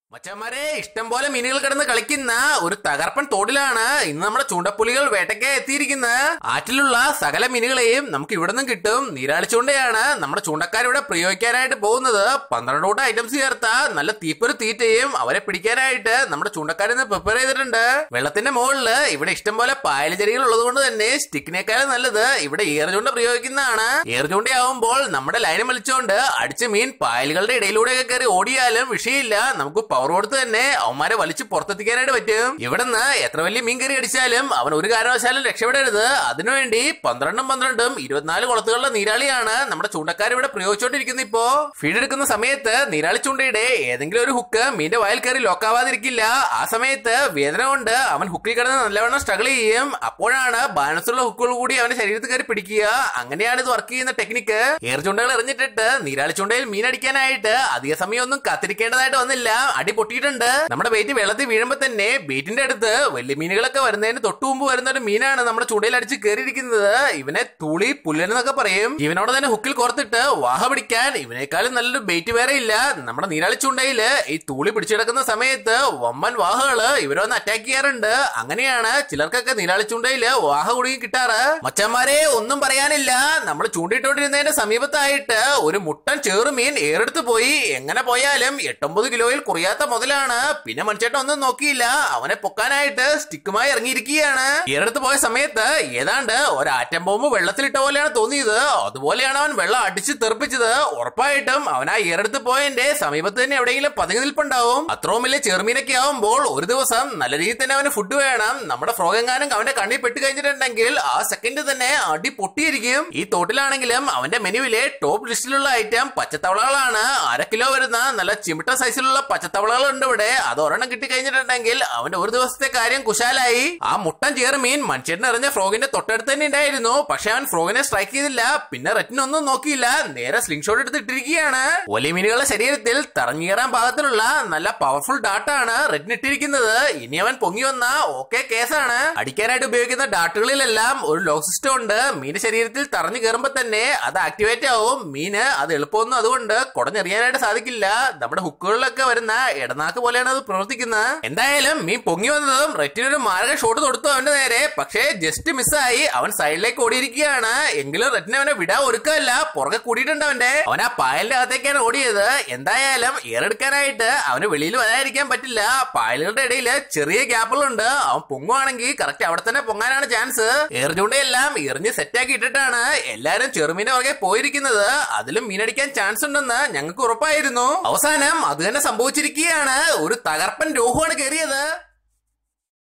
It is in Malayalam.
മച്ചന്മാരെ ഇഷ്ടം പോലെ മീനുകൾ കിടന്ന് കളിക്കുന്ന ഒരു തകർപ്പൻ തോടിലാണ് ഇന്ന് നമ്മുടെ ചൂണ്ടപ്പുലികൾ വേട്ടയ്ക്ക് എത്തിയിരിക്കുന്നത് ആറ്റിലുള്ള സകല മീനുകളെയും നമുക്ക് ഇവിടെ നിന്നും കിട്ടും നീരാളി ചൂണ്ടയാണ് നമ്മുടെ ചൂണ്ടക്കാരിവിടെ പ്രയോഗിക്കാനായിട്ട് പോകുന്നത് പന്ത്രണ്ട് കൂട്ടം ഐറ്റംസ് ചേർത്ത നല്ല തീപ്പൊരു തീറ്റയും അവരെ പിടിക്കാനായിട്ട് നമ്മുടെ ചൂണ്ടക്കാരിൽ നിന്ന് പ്രിപ്പയർ ചെയ്തിട്ടുണ്ട് വെള്ളത്തിന്റെ മുകളിൽ ഇവിടെ ഇഷ്ടം പോലെ പായലചെടികൾ ഉള്ളത് കൊണ്ട് തന്നെ സ്റ്റിക്കിനേക്കാളും നല്ലത് ഇവിടെ ഏറ് ചൂണ്ട പ്രയോഗിക്കുന്നതാണ് ഏറ് ചൂണ്ടയാവുമ്പോൾ നമ്മുടെ ലൈനം വലിച്ചുകൊണ്ട് അടിച്ച മീൻ പായലുകളുടെ ഇടയിലൂടെയൊക്കെ കയറി ഓടിയാലും വിഷയമില്ല നമുക്ക് പവർ കൊടുത്ത് തന്നെ അവന്മാരെ വലിച്ചു പുറത്തെത്തിക്കാനായിട്ട് പറ്റും ഇവിടുന്ന് എത്ര വലിയ മീൻ കയറി അടിച്ചാലും അവൻ ഒരു കാരണവശാലും രക്ഷപ്പെടരുത് അതിനുവേണ്ടി പന്ത്രണ്ടും പന്ത്രണ്ടും ഇരുപത്തിനാല് കുളത്തുകളുടെ നീരാളിയാണ് നമ്മുടെ ചൂണ്ടക്കാർ ഇവിടെ പ്രയോഗിച്ചുകൊണ്ടിരിക്കുന്നത് ഇപ്പോ ഫീഡ് എടുക്കുന്ന സമയത്ത് നീരാളി ചൂണ്ടയുടെ ഏതെങ്കിലും ഒരു ഹുക്ക് മീന്റെ വായിൽ കയറി ലോക്കാവാതിരിക്കില്ല ആ സമയത്ത് വേദന കൊണ്ട് അവൻ ഹുക്കിൽ കിടന്ന് നല്ലവണ്ണം സ്ട്രഗിൾ ചെയ്യും അപ്പോഴാണ് ബാലൻസുള്ള ഹുക്കുകൾ കൂടി അവന്റെ ശരീരത്തിൽ കയറി പിടിക്കുക അങ്ങനെയാണ് ഇത് വർക്ക് ചെയ്യുന്ന ടെക്നിക്ക് ഏർ ചൂണ്ടകൾ എറിഞ്ഞിട്ടിട്ട് നീരാളി ചൂണ്ടയിൽ മീൻ അടിക്കാനായിട്ട് അധിക സമയം ഒന്നും കാത്തിരിക്കേണ്ടതായിട്ട് വന്നില്ല അടി പൊട്ടിയിട്ടുണ്ട് നമ്മുടെ ബേറ്റ് വെള്ളത്തിൽ വീഴുമ്പോ തന്നെ ബേറ്റിന്റെ അടുത്ത് വലിയ മീനുകളൊക്കെ വരുന്നതിന് തൊട്ടു മുമ്പ് വരുന്ന ഒരു മീനാണ് നമ്മുടെ ചൂണ്ടയിൽ അടിച്ച് കയറിയിരിക്കുന്നത് ഇവനെ തുളി പുല്ലൻ എന്നൊക്കെ പറയും ഇവനോട് തന്നെ ഹുക്കിൽ കോർത്തിട്ട് വാഹ പിടിക്കാൻ ഇവനേക്കാളും നല്ലൊരു ബേറ്റ് വേറെ ഇല്ല നമ്മുടെ നീരാളി ചൂണ്ടയില് ഈ തൂളി പിടിച്ചെടുക്കുന്ന സമയത്ത് വമ്മൻ വാഹകള് ഇവരൊന്ന് അറ്റാക്ക് ചെയ്യാറുണ്ട് അങ്ങനെയാണ് ചിലർക്കൊക്കെ നീരാളി ചൂണ്ടയില് വാഹ കുടുങ്ങി കിട്ടാറ് മച്ചന്മാരെ ഒന്നും പറയാനില്ല നമ്മൾ ചൂണ്ടിട്ടോണ്ടിരുന്നതിന്റെ സമീപത്തായിട്ട് ഒരു മുട്ടൻ ചെറുമീൻ ഏറെടുത്ത് പോയി എങ്ങനെ പോയാലും എട്ടൊമ്പത് കിലോയിൽ കുറയാത്ത മുതലാണ് പിന്നെ മനുഷ്യട്ടൻ ഒന്നും നോക്കിയില്ല അവനെ പൊക്കാനായിട്ട് സ്റ്റിക്കുമായി ഇറങ്ങിയിരിക്കുകയാണ് ഏറെടുത്ത് പോയ സമയത്ത് ഏതാണ്ട് ഒരാറ്റം ബോംബ് വെള്ളത്തിലിട്ട പോലെയാണ് തോന്നിയത് അതുപോലെയാണ് അവൻ വെള്ളം അടിച്ച് തെറിപ്പിച്ചത് ഉറപ്പായിട്ടും അവൻ ആ ഏറെടുത്ത് പോയതിന്റെ സമീപത്ത് തന്നെ എവിടെയെങ്കിലും പതുങ്ങി നിൽപ്പുണ്ടാവും അത്രയും വലിയ ചെറുമീനൊക്കെ ആവുമ്പോൾ ഒരു ദിവസം നല്ല രീതിയിൽ തന്നെ അവന് ഫുഡ് വേണം നമ്മുടെ ഫ്രോഗെങ്ങാനും അവന്റെ കണ്ണിൽ പെട്ട് കഴിഞ്ഞിട്ടുണ്ടെങ്കിൽ ആ സെക്കൻഡ് തന്നെ അടി പൊട്ടിയിരിക്കും ഈ തോട്ടിലാണെങ്കിലും അവന്റെ മെനുവിലെ ടോപ്പ് ലിസ്റ്റിലുള്ള ഐറ്റം പച്ചത്തവളകളാണ് അര കിലോ വരുന്ന നല്ല ചിമിട്ട സൈസിലുള്ള പച്ചത്തവളകൾ ഉണ്ട് ഇവിടെ അത് ഒരെണ്ണം കിട്ടി കഴിഞ്ഞിട്ടുണ്ടെങ്കിൽ അവന്റെ ഒരു ദിവസത്തെ കാര്യം കുശാലായി ആ മുട്ടൻ ചേർമീൻ മനുഷ്യനെ എറിഞ്ഞ ഫ്രോഗിന്റെ തൊട്ടടുത്ത് തന്നെ ഉണ്ടായിരുന്നു പക്ഷെ അവൻ ഫ്രോഗിനെ സ്ട്രൈക്ക് ചെയ്തില്ല പിന്നെ റെറ്റിനൊന്നും നോക്കിയില്ല നേരെ സ്ലിംഗ് ഷോട്ട് എടുത്ത് ഇട്ടിരിക്കുകയാണ് ഒലി മീനുകളുടെ ശരീരത്തിൽ തറഞ്ഞേറാൻ പാകത്തിലുള്ള നല്ല പവർഫുൾ ഡാട്ടാണ് റെറ്റിന് ഇട്ടിരിക്കുന്നത് ഇനി അവൻ പൊങ്ങി വന്ന ഓക്കെ കേസാണ് അടിക്കാനായിട്ട് ഉപയോഗിക്കുന്ന ഡാട്ടുകളിലെല്ലാം ഒരു ലോക്ക് സിസ്റ്റം ഉണ്ട് മീന്റെ ശരീരത്തിൽ തറഞ്ഞു കയറുമ്പോ തന്നെ അത് ആക്ടിവേറ്റ് ആവും മീന് അത് എളുപ്പമൊന്നും അതുകൊണ്ട് കുടഞ്ഞെറിയാനായിട്ട് സാധിക്കില്ല നമ്മുടെ ഹുക്കുകളിലൊക്കെ വരുന്ന ഇടനാക്ക് പോലെയാണ് അത് പ്രവർത്തിക്കുന്നത് എന്തായാലും മീൻ പൊങ്ങി വന്നതും റെറ്റിനൊരു മാരക ഷോട്ട് കൊടുത്തു അവന്റെ നേരെ പക്ഷേ ജസ്റ്റ് മിസ്സായി അവൻ സൈഡിലേക്ക് ഓടിയിരിക്കുകയാണ് എങ്കിലും റെറ്റിന് അവനെ വിടാൻ ഒരുക്കമല്ല പുറകെ കൂടിയിട്ടുണ്ട് അവന്റെ അവൻ ആ പായലിന്റെ അകത്തേക്കാണ് ഓടിയത് എന്തായാലും ഏറെടുക്കാനായിട്ട് അവന് വെളിയിൽ വരാതിരിക്കാൻ പറ്റില്ല പായലുകളുടെ ഇടയിൽ ചെറിയ ഗ്യാപ്പുകളുണ്ട് അവൻ പൊങ്ങുവാണെങ്കിൽ കറക്റ്റ് അവിടെ തന്നെ പൊങ്ങാനാണ് ചാൻസ് എറിഞ്ഞുകൊണ്ടെല്ലാം എറിഞ്ഞ് സെറ്റാക്കി ഇട്ടിട്ടാണ് എല്ലാരും ചെറുമീനെ പുറകെ പോയിരിക്കുന്നത് അതിലും മീനടിക്കാൻ ചാൻസ് ഉണ്ടെന്ന് ഞങ്ങൾക്ക് ഉറപ്പായിരുന്നു അവസാനം അത് തന്നെ സംഭവിച്ചിരിക്കുകയാണ് ഒരു തകർപ്പൻ രോഹുവാണ് കയറിയത്